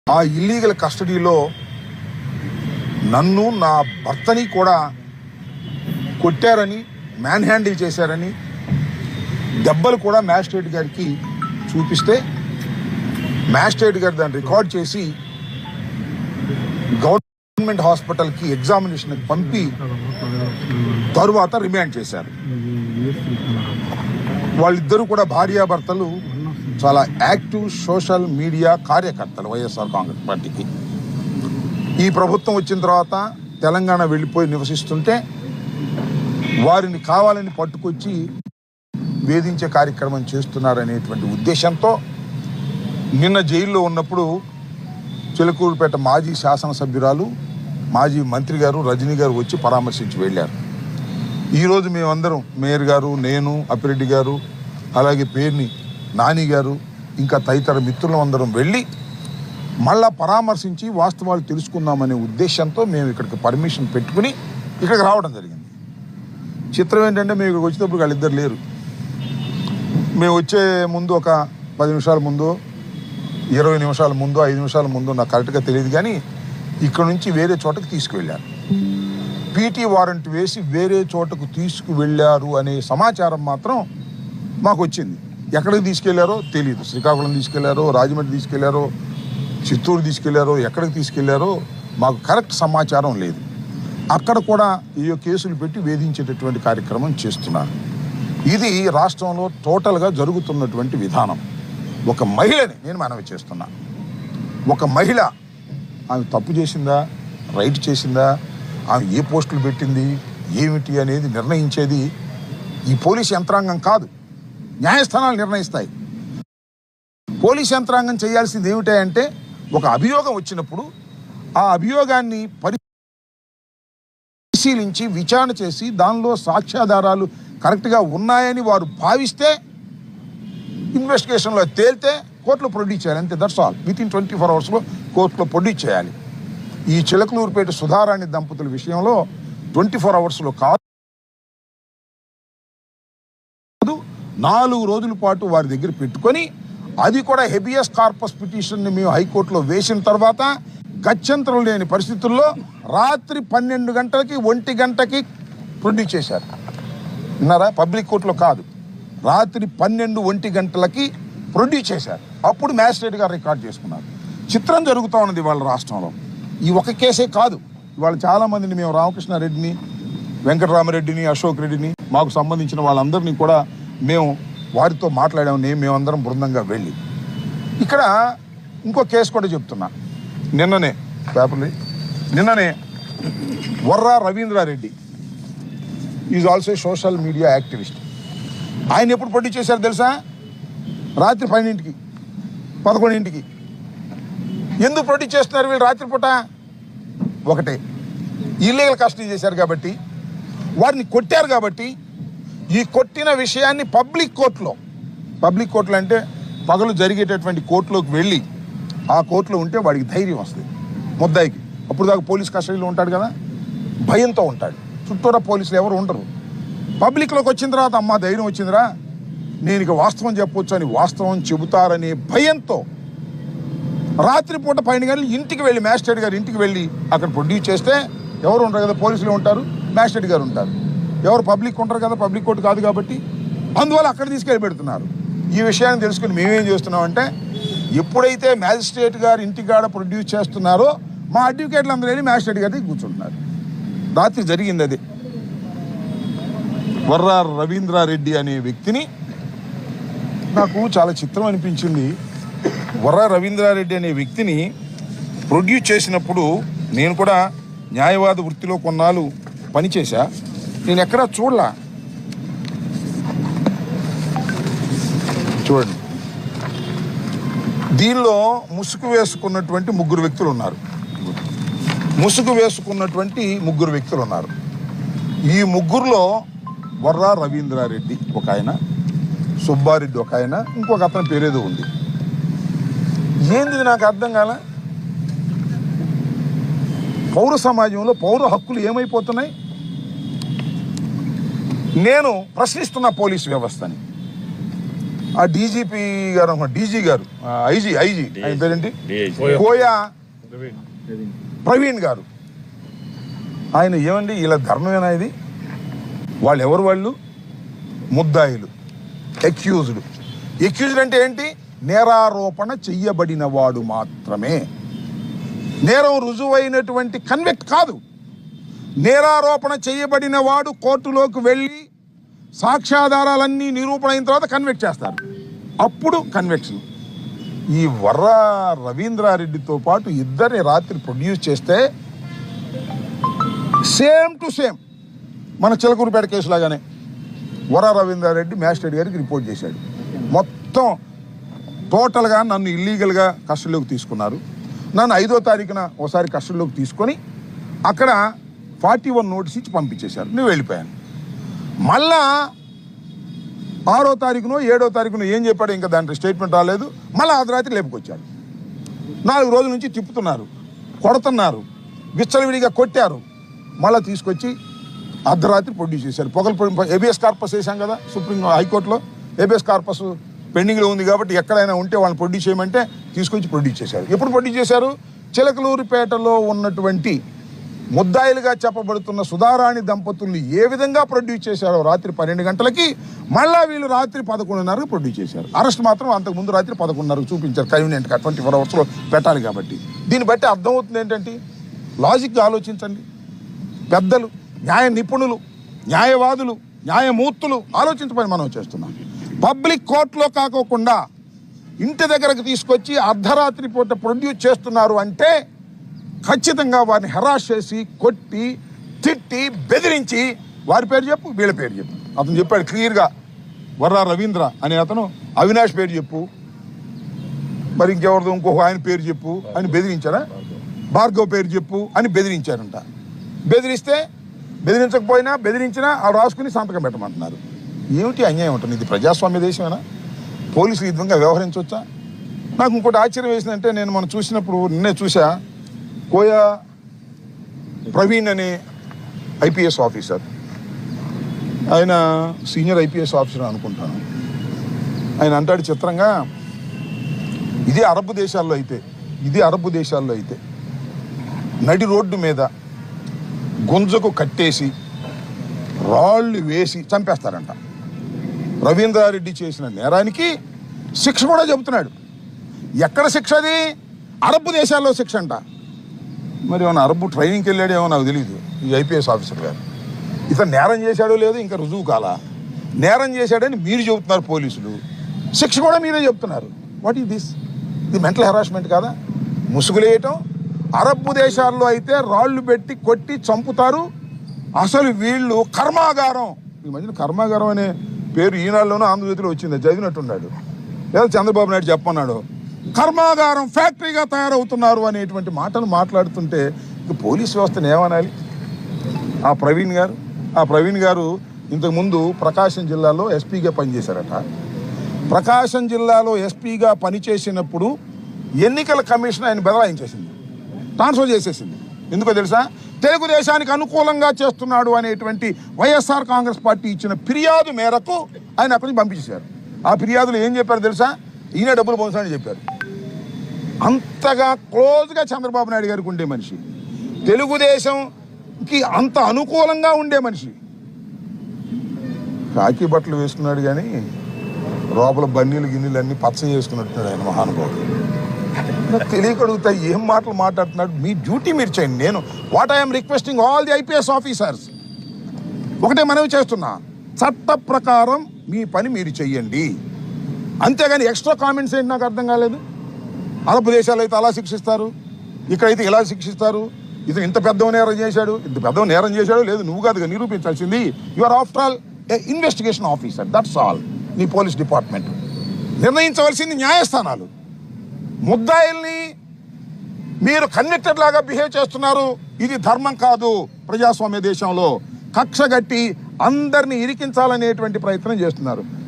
ఆ ఇల్లీగల్ కస్టడీలో నన్ను నా భర్తని కూడా కొట్టారని మ్యాన్ హ్యాండిల్ చేశారని దెబ్బలు కూడా మ్యాజిస్ట్రేట్ గారికి చూపిస్తే మ్యాజిస్ట్రేట్ గారు దాన్ని రికార్డ్ చేసి గవర్నమెంట్ హాస్పిటల్కి ఎగ్జామినేషన్కి పంపి తరువాత రిమాండ్ చేశారు వాళ్ళిద్దరూ కూడా భార్యాభర్తలు చాలా యాక్టివ్ సోషల్ మీడియా కార్యకర్తలు వైఎస్ఆర్ కాంగ్రెస్ పార్టీకి ఈ ప్రభుత్వం వచ్చిన తర్వాత తెలంగాణ వెళ్ళిపోయి నివసిస్తుంటే వారిని కావాలని పట్టుకొచ్చి వేధించే కార్యక్రమం చేస్తున్నారనేటువంటి ఉద్దేశంతో నిన్న జైల్లో ఉన్నప్పుడు చిలకూరుపేట మాజీ శాసనసభ్యురాలు మాజీ మంత్రి గారు రజనీ గారు వచ్చి పరామర్శించి వెళ్ళారు ఈరోజు మేమందరం మేయర్ గారు నేను అప్పిరెడ్డి గారు అలాగే పేర్ని నాని గారు ఇంకా తదితర మిత్రులం అందరం వెళ్ళి మళ్ళా పరామర్శించి వాస్తవాలు తెలుసుకుందామనే ఉద్దేశంతో మేము ఇక్కడికి పర్మిషన్ పెట్టుకుని ఇక్కడికి రావడం జరిగింది చిత్రం ఏంటంటే మేము ఇక్కడికి వచ్చేటప్పుడు వాళ్ళిద్దరు లేరు మేము వచ్చే ముందు ఒక పది నిమిషాల ముందు ఇరవై నిమిషాల ముందు ఐదు నిమిషాల ముందు నాకు కరెక్ట్గా తెలియదు కానీ ఇక్కడ నుంచి వేరే చోటకి తీసుకువెళ్ళారు పీటీ వారెంట్ వేసి వేరే చోటకు తీసుకువెళ్ళారు అనే సమాచారం మాత్రం మాకు వచ్చింది ఎక్కడికి తీసుకెళ్లారో తెలియదు శ్రీకాకుళం తీసుకెళ్లారో రాజమండ్రి తీసుకెళ్లారో చిత్తూరు తీసుకెళ్లారో ఎక్కడికి తీసుకెళ్లారో మాకు కరెక్ట్ సమాచారం లేదు అక్కడ కూడా ఈ కేసులు పెట్టి వేధించేటటువంటి కార్యక్రమం చేస్తున్నారు ఇది రాష్ట్రంలో టోటల్గా జరుగుతున్నటువంటి విధానం ఒక మహిళని నేను మనవి చేస్తున్నా ఒక మహిళ ఆమె తప్పు చేసిందా రైట్ చేసిందా ఆమె ఏ పోస్టులు పెట్టింది ఏమిటి అనేది నిర్ణయించేది ఈ పోలీస్ యంత్రాంగం కాదు న్యాయస్థానాలు నిర్ణయిస్తాయి పోలీస్ యంత్రాంగం చేయాల్సింది ఏమిటంటే ఒక అభియోగం వచ్చినప్పుడు ఆ అభియోగాన్ని పరిశీలించి విచారణ చేసి దానిలో సాక్ష్యాధారాలు కరెక్ట్గా ఉన్నాయని వారు భావిస్తే ఇన్వెస్టిగేషన్లో తేలితే కోర్టులో ప్రొడ్యూస్ చేయాలి అంతే that's all within twenty four అవర్స్లో కోర్టులో ప్రొడ్యూస్ చేయాలి ఈ చిలకలూరుపేట సుధారాణి దంపతుల విషయంలో ట్వంటీ ఫోర్ అవర్స్లో కాదు నాలుగు రోజుల పాటు వారి దగ్గర పెట్టుకొని అది కూడా హెబియస్ కార్పస్ పిటిషన్ని మేము హైకోర్టులో వేసిన తర్వాత గత్యంతరం లేని పరిస్థితుల్లో రాత్రి పన్నెండు గంటలకి ఒంటి గంటకి ప్రొడ్యూస్ చేశారు విన్నారా పబ్లిక్ కోర్టులో కాదు రాత్రి పన్నెండు ఒంటి గంటలకి ప్రొడ్యూస్ చేశారు అప్పుడు మ్యాజిస్ట్రేట్ గారు రికార్డ్ చేసుకున్నారు చిత్రం జరుగుతూ ఉన్నది వాళ్ళ రాష్ట్రంలో ఈ ఒక కేసే కాదు ఇవాళ చాలా మందిని మేము రామకృష్ణారెడ్డిని వెంకటరామరెడ్డిని అశోక్ రెడ్డిని మాకు సంబంధించిన వాళ్ళందరినీ కూడా మేము వారితో మాట్లాడాము నేను మేమందరం బృందంగా వెళ్ళి ఇక్కడ ఇంకో కేసు కూడా చెప్తున్నా నిన్ననే పేపర్లు నిన్ననే Varra Ravindra Reddy is also social media activist ఆయన ఎప్పుడు ప్రొడ్యూస్ చేశారు తెలుసా రాత్రి పన్నెండింటికి పదకొండింటికి ఎందుకు ప్రొడ్యూస్ చేస్తున్నారు వీళ్ళు రాత్రిపూట ఒకటే ఇల్లీగల్ కస్టడీ చేశారు కాబట్టి వారిని కొట్టారు కాబట్టి ఈ కొట్టిన విషయాన్ని పబ్లిక్ కోర్టులో పబ్లిక్ కోర్టులో అంటే పగలు జరిగేటటువంటి కోర్టులోకి వెళ్ళి ఆ కోర్టులో ఉంటే వాడికి ధైర్యం వస్తుంది ముద్దాయికి అప్పుడు దాకా పోలీస్ కస్టడీలో ఉంటాడు కదా భయంతో ఉంటాడు చుట్టూరా పోలీసులు ఎవరు ఉండరు పబ్లిక్లోకి వచ్చిన తర్వాత అమ్మ ధైర్యం వచ్చిందిరా నేను ఇక వాస్తవం చెప్పొచ్చు అని వాస్తవం చెబుతారనే భయంతో రాత్రిపూట పైన గంటలు ఇంటికి వెళ్ళి మ్యాజిస్ట్రేట్ గారు ఇంటికి వెళ్ళి అక్కడ ప్రొడ్యూస్ చేస్తే ఎవరు ఉంటారు కదా పోలీసులు ఉంటారు మ్యాజిస్ట్రేట్ గారు ఉంటారు ఎవరు పబ్లిక్ ఉంటారు కదా పబ్లిక్ కోర్టు కాదు కాబట్టి అందువల్ల అక్కడ తీసుకెళ్ళి పెడుతున్నారు ఈ విషయాన్ని తెలుసుకుని మేమేం చేస్తున్నామంటే ఎప్పుడైతే మ్యాజిస్ట్రేట్ గారు ఇంటికాడ ప్రొడ్యూస్ చేస్తున్నారో మా అడ్వకేట్లు అందరూ వెళ్ళి మ్యాజిస్ట్రేట్ గారి దగ్గర కూర్చుంటున్నారు రాత్రి జరిగింది అది వర్రా రవీంద్రారెడ్డి అనే వ్యక్తిని నాకు చాలా చిత్రం అనిపించింది వర్రా రవీంద్రారెడ్డి అనే వ్యక్తిని ప్రొడ్యూస్ చేసినప్పుడు నేను కూడా న్యాయవాద వృత్తిలో కొన్నాళ్ళు పనిచేశా నేను ఎక్కడా చూడలా చూడండి దీనిలో ముసుగు వేసుకున్నటువంటి ముగ్గురు వ్యక్తులు ఉన్నారు ముసుగు వేసుకున్నటువంటి ముగ్గురు వ్యక్తులు ఉన్నారు ఈ ముగ్గురులో వర్రా రవీంద్రారెడ్డి ఒక ఆయన సుబ్బారెడ్డి ఒక ఆయన ఇంకొక అతని పేరేదో ఉంది ఏంది ఇది నాకు అర్థం కాల పౌర సమాజంలో పౌర హక్కులు ఏమైపోతున్నాయి నేను ప్రశ్నిస్తున్న పోలీస్ వ్యవస్థని ఆ డీజీపీ గారు డీజీ గారు ఐజీ ఐజీ ఆయన పేరేంటి DIG. కోయా ప్రవీణ్ గారు ఆయన ఏమండి ఇలా ధర్మమేనా ఇది వాళ్ళు ఎవరు వాళ్ళు ముద్దాయిలు ఎక్యూజ్డ్ ఎక్యూజ్డ్ అంటే ఏంటి నేరారోపణ చెయ్యబడిన వాడు మాత్రమే నేరం రుజువైనటువంటి కన్విక్ట్ కాదు నేరారోపణ చేయబడిన వాడు కోర్టులోకి వెళ్ళి సాక్ష్యాధారాలన్నీ నిరూపణ అయిన తర్వాత కన్విక్ట్ చేస్తారు అప్పుడు కన్విక్షన్ ఈ వర్ర రవీంద్రారెడ్డితో పాటు ఇద్దరిని రాత్రి ప్రొడ్యూస్ చేస్తే సేమ్ టు సేమ్ మన చిలకూరుపేట కేసు లాగానే వర రవీంద్రారెడ్డి మ్యాజిస్ట్రేట్ గారికి రిపోర్ట్ చేశాడు మొత్తం టోటల్గా నన్ను ఇల్లీగల్గా కస్టడీలోకి తీసుకున్నారు నన్ను ఐదో తారీఖున ఒకసారి కస్టడీలోకి తీసుకొని అక్కడ ఫార్టీ వన్ నోటీస్ ఇచ్చి పంపించేశారు నేను వెళ్ళిపోయాను మళ్ళా ఆరో తారీఖునో ఏడో తారీఖునో ఏం చెప్పాడు ఇంకా దాంట్లో స్టేట్మెంట్ రాలేదు మళ్ళీ అర్ధరాత్రి లేపుకొచ్చాడు నాలుగు రోజుల నుంచి తిప్పుతున్నారు కొడుతున్నారు విచ్చలవిడిగా కొట్టారు మళ్ళీ తీసుకొచ్చి అర్ధరాత్రి ప్రొడ్యూస్ చేశారు పొగలు ఏబిఎస్ కార్పస్ వేసాం కదా సుప్రీం హైకోర్టులో ఏబిఎస్ కార్పస్ పెండింగ్లో ఉంది కాబట్టి ఎక్కడైనా ఉంటే వాళ్ళని ప్రొడ్యూస్ చేయమంటే తీసుకొచ్చి ప్రొడ్యూస్ చేశారు ఎప్పుడు ప్రొడ్యూస్ చేశారు చిలకలూరిపేటలో ఉన్నటువంటి ముద్దాయిలుగా చెప్పబడుతున్న సుధారాణి దంపతుల్ని ఏ విధంగా ప్రొడ్యూస్ చేశారో రాత్రి పన్నెండు గంటలకి మళ్ళా వీళ్ళు రాత్రి పదకొండున్నరకు ప్రొడ్యూస్ చేశారు అరెస్ట్ మాత్రం అంతకు ముందు రాత్రి పదకొండున్నరకు చూపించారు కన్వీనియంట్గా ట్వంటీ ఫోర్ అవర్స్లో పెట్టాలి కాబట్టి దీన్ని బట్టి అర్థమవుతుంది ఏంటంటే లాజిక్గా ఆలోచించండి పెద్దలు న్యాయ నిపుణులు న్యాయవాదులు న్యాయమూర్తులు ఆలోచించమని మనం చేస్తున్నాం పబ్లిక్ కోర్టులో కాకోకుండా ఇంటి దగ్గరకు తీసుకొచ్చి అర్ధరాత్రి పూట ప్రొడ్యూస్ చేస్తున్నారు అంటే ఖచ్చితంగా వారిని హెరాస్ చేసి కొట్టి తిట్టి బెదిరించి వారి పేరు చెప్పు వీళ్ళ పేరు చెప్పు అతను చెప్పాడు క్లియర్గా వర్రా రవీంద్ర అనే అతను అవినాష్ పేరు చెప్పు మరి ఇంకెవరిదో ఇంకొక ఆయన పేరు చెప్పు అని బెదిరించారా భార్గవ్ పేరు చెప్పు అని బెదిరించారంట బెదిరిస్తే బెదిరించకపోయినా బెదిరించినా ఆ రాసుకుని సంతకం పెట్టమంటున్నారు ఏమిటి అన్యాయం ఉంటుంది ఇది ప్రజాస్వామ్య దేశమేనా పోలీసులు ఈ విధంగా వ్యవహరించవచ్చా నాకు ఇంకోటి ఆశ్చర్యం వేసిందంటే నేను మనం చూసినప్పుడు నిన్నే చూసా కోయా ప్రవీణ్ అనే ఐపీఎస్ ఆఫీసర్ ఆయన సీనియర్ ఐపీఎస్ ఆఫీసర్ అనుకుంటాను ఆయన అంటాడు చిత్రంగా ఇదే అరబ్ దేశాల్లో అయితే ఇదే అరబ్ దేశాల్లో అయితే నడి రోడ్డు మీద గుంజకు కట్టేసి రాళ్ళు వేసి చంపేస్తారంట రవీంద్రారెడ్డి చేసిన నేరానికి శిక్ష కూడా చెబుతున్నాడు ఎక్కడ శిక్ష అది అరబ్ దేశాల్లో శిక్ష అంట మరి ఏమన్నా అరబ్ ట్రైనింగ్కి వెళ్ళాడేమో నాకు తెలియదు ఈ ఐపీఎస్ ఆఫీసర్ గారు ఇతను నేరం చేశాడో లేదో ఇంకా రుజువు కాలా నేరం చేశాడని మీరు చెబుతున్నారు పోలీసులు శిక్ష కూడా మీరే చెప్తున్నారు వాట్ ఈ దిస్ ఇది మెంటల్ హెరాస్మెంట్ కాదా ముసుగులేయటం అరబ్ దేశాల్లో అయితే రాళ్ళు పెట్టి కొట్టి చంపుతారు అసలు వీళ్ళు కర్మాగారం ఈ మధ్యన కర్మాగారం అనే పేరు ఈనాడులోనూ ఆంధ్రజ్యోతిలో వచ్చింది చదివినట్టున్నాడు లేదా చంద్రబాబు నాయుడు చెప్పన్నాడు కర్మాగారం ఫ్యాక్టరీగా తయారవుతున్నారు అనేటువంటి మాటలు మాట్లాడుతుంటే ఇక పోలీస్ వ్యవస్థను ఏమనాలి ఆ ప్రవీణ్ గారు ఆ ప్రవీణ్ గారు ఇంతకుముందు ప్రకాశం జిల్లాలో ఎస్పీగా పనిచేశారట ప్రకాశం జిల్లాలో ఎస్పీగా పనిచేసినప్పుడు ఎన్నికల కమిషన్ ఆయన బదలాయించేసింది ట్రాన్స్ఫర్ చేసేసింది ఎందుకో తెలుసా తెలుగుదేశానికి అనుకూలంగా చేస్తున్నాడు అనేటువంటి వైఎస్ఆర్ కాంగ్రెస్ పార్టీ ఇచ్చిన ఫిర్యాదు మేరకు ఆయన అక్కడి నుంచి పంపించేశారు ఆ ఫిర్యాదులు ఏం చెప్పారు తెలుసా ఈయన డబ్బులు పోసాడని చెప్పారు అంతగా క్లోజ్గా చంద్రబాబు నాయుడు గారికి ఉండే మనిషి తెలుగుదేశంకి అంత అనుకూలంగా ఉండే మనిషి కాకి బట్టలు వేసుకున్నాడు కానీ లోపల బన్నీలు గిన్నెలు అన్ని పచ్చ చేసుకున్నట్టున్నాడు ఆయన మహానుభావుడు నాకు తెలియక అడుగుతా ఏం మాటలు మాట్లాడుతున్నాడు మీ డ్యూటీ మీరు చేయండి నేను what I'm requesting all the IPS officers ఒకటే మనవి చేస్తున్నా చట్ట ప్రకారం మీ పని మీరు చెయ్యండి అంతేగాని ఎక్స్ట్రా కామెంట్స్ ఏంటి నాకు అర్థం కాలేదు అరబ్ దేశాలు అయితే అలా శిక్షిస్తారు ఇక్కడైతే ఇలా శిక్షిస్తారు ఇతను ఇంత పెద్ద నేరం చేశాడు ఇంత పెద్ద నేరం చేశాడు లేదు నువ్వు కాదుగా నిరూపించాల్సింది you are after all a investigation officer that's all నీ పోలీస్ డిపార్ట్మెంట్ నిర్ణయించవలసింది న్యాయస్థానాలు ముద్దాయిల్ని మీరు కన్విక్టెడ్ లాగా బిహేవ్ చేస్తున్నారు ఇది ధర్మం కాదు ప్రజాస్వామ్య దేశంలో కక్ష గట్టి అందరినీ ఇరికించాలనేటువంటి ప్రయత్నం చేస్తున్నారు